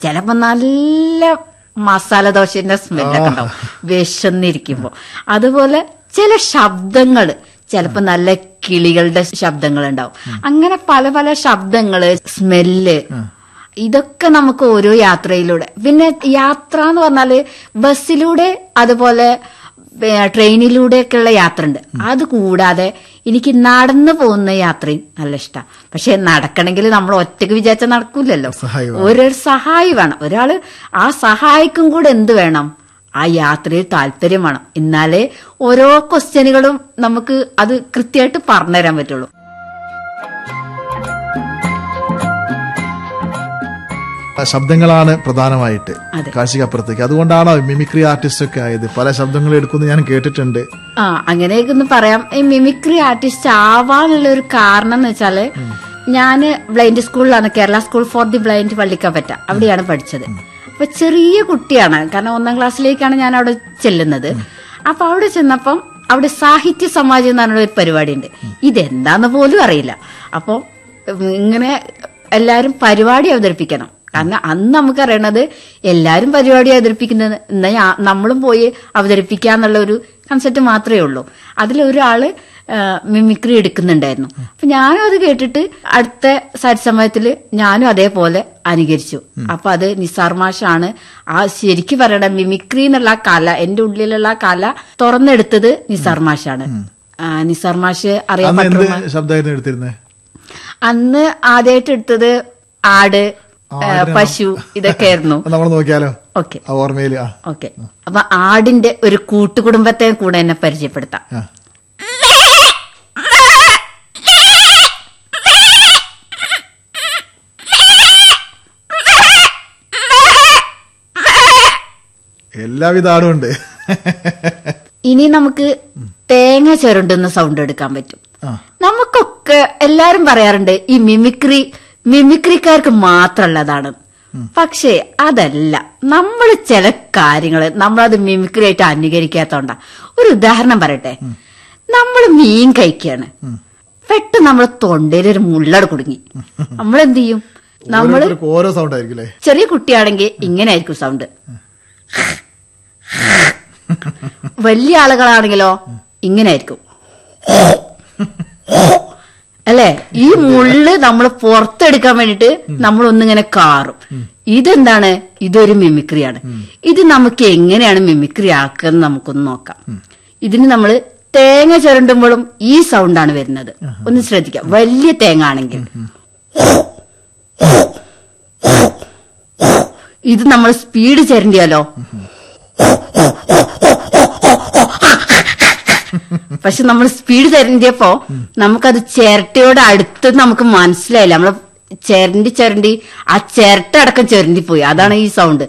ചിലപ്പോ നല്ല മസാല ദോശന്റെ സ്മെല്ലൊക്കെ ഉണ്ടാവും വിശന്നിരിക്കുമ്പോ അതുപോലെ ചില ശബ്ദങ്ങള് ചിലപ്പോ നല്ല കിളികളുടെ ശബ്ദങ്ങൾ ഉണ്ടാവും അങ്ങനെ പല പല ശബ്ദങ്ങള് സ്മെല്ല് ഇതൊക്കെ നമുക്ക് ഓരോ യാത്രയിലൂടെ പിന്നെ യാത്ര എന്ന് പറഞ്ഞാല് ബസ്സിലൂടെ അതുപോലെ ട്രെയിനിലൂടെയൊക്കെയുള്ള യാത്ര ഉണ്ട് അത് കൂടാതെ എനിക്ക് നടന്നു പോകുന്ന യാത്രയും നല്ല ഇഷ്ടമാണ് പക്ഷെ നടക്കണമെങ്കിൽ നമ്മൾ ഒറ്റയ്ക്ക് വിചാരിച്ചാൽ നടക്കൂലല്ലോ സഹായി വേണം. ഒരു സഹായി വേണം ഒരാള് ആ സഹായിക്കും കൂടെ എന്ത് വേണം ആ യാത്രയിൽ താല്പര്യം വേണം എന്നാലേ ഓരോ ക്വസ്റ്റ്യനുകളും നമുക്ക് അത് കൃത്യമായിട്ട് പറഞ്ഞുതരാൻ പറ്റുള്ളൂ ശബ്ദങ്ങളാണ് പ്രധാനമായിട്ട് അതെ. കാഴ്ചക്കപ്പുറത്തേക്ക് അതുകൊണ്ടാണോ മിമിക്രി ആർട്ടിസ്റ്റ് ഒക്കെ ആയത് പല ശബ്ദങ്ങൾ എടുക്കുന്നത് ഞാൻ കേട്ടിട്ടുണ്ട് ആ അങ്ങനെയൊക്കെ ഒന്ന് പറയാം ഈ മിമിക്രി ആർട്ടിസ്റ്റ് ആവാനുള്ള ഒരു കാരണം എന്ന് വെച്ചാല് ഞാന് ബ്ലൈൻഡ് സ്കൂളിലാണ് Kerala school for the blind Pallikkappatta അവിടെയാണ് പഠിച്ചത് അപ്പൊ ചെറിയ കുട്ടിയാണ് കാരണം ഒന്നാം ക്ലാസ്സിലേക്കാണ് ഞാൻ അവിടെ ചെല്ലുന്നത് അപ്പൊ അവിടെ ചെന്നപ്പം അവിടെ സാഹിത്യ സമാജം എന്ന് പറഞ്ഞ ഒരു പരിപാടി ഉണ്ട് ഇതെന്താന്ന് പോലും അറിയില്ല അപ്പൊ ഉം, ഇങ്ങനെ എല്ലാരും പരിപാടി അവതരിപ്പിക്കണം കാരണം അന്ന് നമുക്കറിയണത് എല്ലാരും പരിപാടി അവതരിപ്പിക്കുന്നത് എന്നാ ഞാ- നമ്മളും പോയി അവതരിപ്പിക്കാന്നുള്ള ഒരു കൺസെപ്റ്റ് മാത്രമേ ഉള്ളൂ അതിലൊരാള് ആ, മിമിക്രി എടുക്കുന്നുണ്ടായിരുന്നു അപ്പൊ ഞാനും അത് കേട്ടിട്ട് അടുത്ത സരിസമയത്തില് ഞാനും അതേപോലെ അനുകരിച്ചു അപ്പൊ അത് നിസാർ മാഷാണ് ആ ശരിക്കും പറയണ മിമിക്രി എന്നുള്ള ആ കല എന്റെ ഉള്ളിലുള്ള ആ കല തുറന്നെടുത്തത് നിസാർ മാഷാണ് ആ, നിസാർ മാഷ് അറിയാൻ അന്ന് എന്ത് പറ്റുമോ ശബ്ദമായിരുന്നു എടുത്തിരുന്നത് അന്ന് ആദ്യമായിട്ട് എടുത്തത് ആട് ഏ, പശു ഇതൊക്കെ ആയിരുന്നു നമ്മൾ നോക്കിയാലോ ഓക്കെ ആ ഓർമ്മയില് ആ ഓക്കെ അപ്പൊ ആടിന്റെ ഒരു കൂട്ടുകുടുംബത്തെ കൂടെ എന്നെ പരിചയപ്പെടുത്താം ആ. എല്ലാവിധ ആടും ഉണ്ട് ഇനി നമുക്ക് തേങ്ങ ചുരണ്ടുന്ന സൗണ്ട് എടുക്കാൻ പറ്റും ആ. നമുക്കൊക്കെ എല്ലാരും പറയാറുണ്ട് ഈ മിമിക്രി മിമിക്രിക്കാർക്ക് മാത്രമുള്ളതാണ് പക്ഷേ അതല്ല നമ്മൾ ചില കാര്യങ്ങൾ നമ്മളത് മിമിക്രി ആയിട്ട് അനുകരിക്കാത്തോണ്ടാ ഒരു ഉദാഹരണം പറയട്ടെ നമ്മൾ മീൻ കഴിക്കാണ് പെട്ടെന്ന് നമ്മളെ തൊണ്ടയിൽ ഒരു മുള്ളട് കുടുങ്ങി നമ്മൾ എന്ത് ചെയ്യും നമ്മള് ഓരോരുത്തർക്കും ഓരോ സൗണ്ട് ആയിരിക്കും അല്ലേ ചെറിയ കുട്ടിയാണെങ്കിൽ ഇങ്ങനെ ആയിരിക്കും സൗണ്ട് വലിയ ആളുകളാണെങ്കിലോ ഇങ്ങനെ ആയിരിക്കും അല്ലെ ഈ മുള്ള് നമ്മൾ പുറത്തെടുക്കാൻ വേണ്ടിട്ട് നമ്മൾ ഒന്നിങ്ങനെ കാറും ഇതെന്താണ് ഇതൊരു മിമിക്രിയാണ് ഇത് നമുക്ക് എങ്ങനെയാണ് മിമിക്രി ആക്കുന്നത് നമുക്കൊന്ന് നോക്കാം ഇതിന് നമ്മൾ തേങ്ങ ചുരണ്ടുമ്പോഴും ഈ സൗണ്ടാണ് വരുന്നത് ഒന്ന് ശ്രദ്ധിക്കാം വലിയ തേങ്ങ ആണെങ്കിൽ ഇത് നമ്മൾ സ്പീഡ് ചരണ്ടിയാലോ പക്ഷെ നമ്മൾ സ്പീഡ് ചരണ്ടിയപ്പോ നമുക്കത് ചിരട്ടയോട് അടുത്ത് നമുക്ക് മനസ്സിലായില്ല നമ്മള് ചിരണ്ടി ചിരണ്ടി ആ ചിരട്ട അടക്കം ചിരണ്ടി പോയി അതാണ് ഈ സൗണ്ട്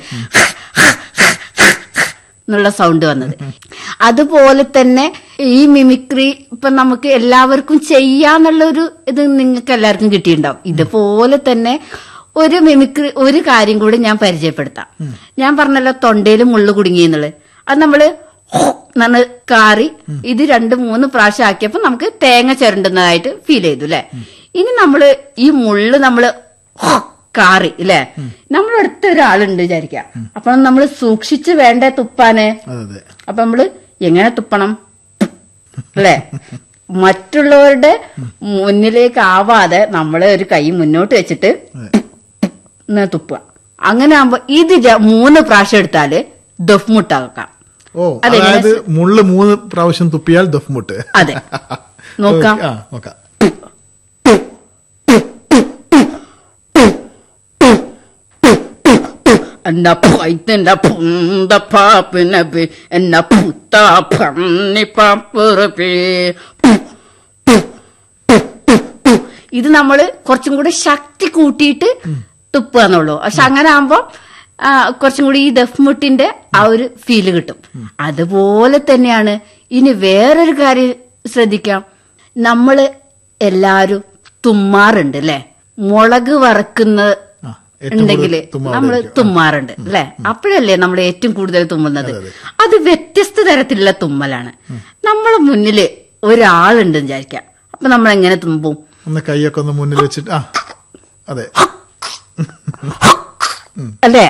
എന്നുള്ള സൗണ്ട് വന്നത് അതുപോലെ തന്നെ ഈ മിമിക്രി ഇപ്പൊ നമുക്ക് എല്ലാവർക്കും ചെയ്യാന്നുള്ള ഒരു ഇത് നിങ്ങൾക്ക് എല്ലാവർക്കും കിട്ടിയിട്ടുണ്ടാവും ഇതുപോലെ തന്നെ ഒരു മിമിക്രി ഒരു കാര്യം കൂടി ഞാൻ പരിചയപ്പെടുത്താം ഞാൻ പറഞ്ഞല്ലോ തൊണ്ടയിൽ മുള്ളു കുടുങ്ങി എന്നുള്ളത് അത് നമ്മള് നമ്മൾ കാറി ഇത് രണ്ട് മൂന്ന് പ്രാവശ്യം ആക്കിയപ്പോ നമുക്ക് തേങ്ങ ചിരണ്ടുന്നതായിട്ട് ഫീൽ ചെയ്തു അല്ലെ ഇനി നമ്മള് ഈ മുള്ള് നമ്മള് കാറി ഇല്ലേ നമ്മുടെ അടുത്ത ഒരാളുണ്ട് വിചാരിക്കാം അപ്പൊ നമ്മൾ സൂക്ഷിച്ച് വേണ്ടേ തുപ്പാന് അതെ അതെ അപ്പൊ നമ്മള് എങ്ങനെ തുപ്പണം അല്ലെ മറ്റുള്ളവരുടെ മുന്നിലേക്ക് ആവാതെ നമ്മള് ഒരു കൈ മുന്നോട്ട് വെച്ചിട്ട് ഇങ്ങനെ തുപ്പുക അങ്ങനെ ആകുമ്പോ ഇത് ര- മൂന്ന് പ്രാവശ്യം എടുത്താല് ദഫ്മുട്ടാക്കാം ഓ അതെങ്ങനെ അതായത് മുള്ള് മൂന്ന് പ്രാവശ്യം തുപ്പിയാൽ ദഫ്മുട്ട് അതെ നോക്കാം ആ നോക്കാം എന്നാ പൈത്തന്റെ പുന്ത പാപ്പിനബി എന്നാ പുത്ത പന്നി പാപ്പുറപ്പി ഇത് നമ്മള് കുറച്ചും കൂടി ശക്തി കൂട്ടിയിട്ട് തുപ്പുക എന്നുള്ളൂ പക്ഷെ അങ്ങനെ ആകുമ്പോ ആ, കുറച്ചും കൂടി ഈ ദഫ്മുട്ടിന്റെ ആ ഒരു ഫീല് കിട്ടും അതുപോലെ തന്നെയാണ് ഇനി വേറൊരു കാര്യം ശ്രദ്ധിക്കാം നമ്മള് എല്ലാരും തുമ്മാറുണ്ട് അല്ലെ മുളക് വറക്കുന്ന ആ, ഏറ്റവും ഉണ്ടെങ്കിൽ കൂടുതൽ തുമ്മാറുണ്ട് നമ്മൾ ആയിരിക്കും. തുമ്മാറുണ്ട് അല്ലെ അപ്പോഴല്ലേ നമ്മൾ ഏറ്റവും കൂടുതൽ തുമ്മുന്നത് അത് വ്യത്യസ്ത തരത്തിലുള്ള തുമ്മലാണ് നമ്മളെ മുന്നില് ഒരാളുണ്ട് വിചാരിക്കാം അപ്പൊ നമ്മൾ എങ്ങനെ തുമ്പും ഒന്ന് കൈയൊക്കെ ഒന്ന് മുന്നിൽ വെച്ചിട്ട് ആ അതെ അല്ലേ